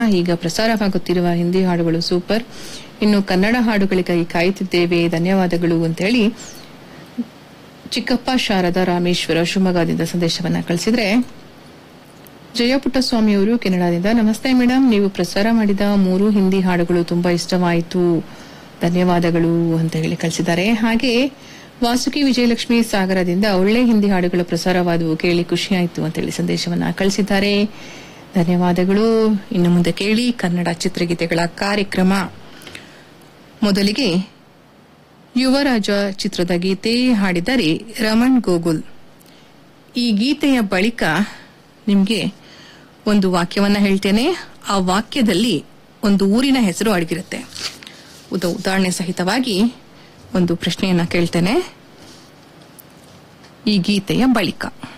ಈಗ ಪ್ರಸಾರವಾಗುತ್ತಿರುವ ಹಿಂದಿ ಹಾಡುಗಳು ಸೂಪರ್ ಇನ್ನು ಕನ್ನಡ ಹಾಡುಗಳಿಗಾಗಿ ಕಾಯುತ್ತಿದ್ದೇವೆ ಧನ್ಯವಾದಗಳು ಅಂತೇಳಿ ಚಿಕ್ಕಪ್ಪ ಶಾರದಾ ರಾಮೇಶ್ವರ ಶಿವಮೊಗ್ಗದಿಂದ ಸಂದೇಶವನ್ನ ಕಳಿಸಿದ್ರೆ ಜಯಪುಟ್ಟಸ್ವಾಮಿಯವರು ಕೆನಡಾದಿಂದ ನಮಸ್ತೆ ಮೇಡಮ್ ನೀವು ಪ್ರಸಾರ ಮಾಡಿದ ಮೂರು ಹಿಂದಿ ಹಾಡುಗಳು ತುಂಬಾ ಇಷ್ಟವಾಯಿತು ಧನ್ಯವಾದಗಳು ಅಂತ ಹೇಳಿ ಕಳಿಸಿದ್ದಾರೆ ಹಾಗೆ ವಾಸುಕಿ ವಿಜಯಲಕ್ಷ್ಮಿ ಸಾಗರದಿಂದ ಒಳ್ಳೆ ಹಿಂದಿ ಹಾಡುಗಳು ಪ್ರಸಾರವಾದವು ಕೇಳಿ ಖುಷಿಯಾಯಿತು ಅಂತ ಹೇಳಿ ಸಂದೇಶವನ್ನ ಕಳಿಸಿದ್ದಾರೆ ಧನ್ಯವಾದಗಳು ಇನ್ನು ಮುಂದೆ ಕೇಳಿ ಕನ್ನಡ ಚಿತ್ರಗೀತೆಗಳ ಕಾರ್ಯಕ್ರಮ ಮೊದಲಿಗೆ ಯುವರಾಜ ಚಿತ್ರದ ಗೀತೆ ಹಾಡಿದರೆ ರಮಣ್ ಗೋಗುಲ್ ಈ ಗೀತೆಯ ಬಳಿಕ ನಿಮಗೆ ಒಂದು ವಾಕ್ಯವನ್ನ ಹೇಳ್ತೇನೆ ಆ ವಾಕ್ಯದಲ್ಲಿ ಒಂದು ಊರಿನ ಹೆಸರು ಅಡಗಿರುತ್ತೆ ಉದ ಉದಾಹರಣೆ ಸಹಿತವಾಗಿ ಒಂದು ಪ್ರಶ್ನೆಯನ್ನ ಕೇಳ್ತೇನೆ ಈ ಗೀತೆಯ ಬಳಿಕ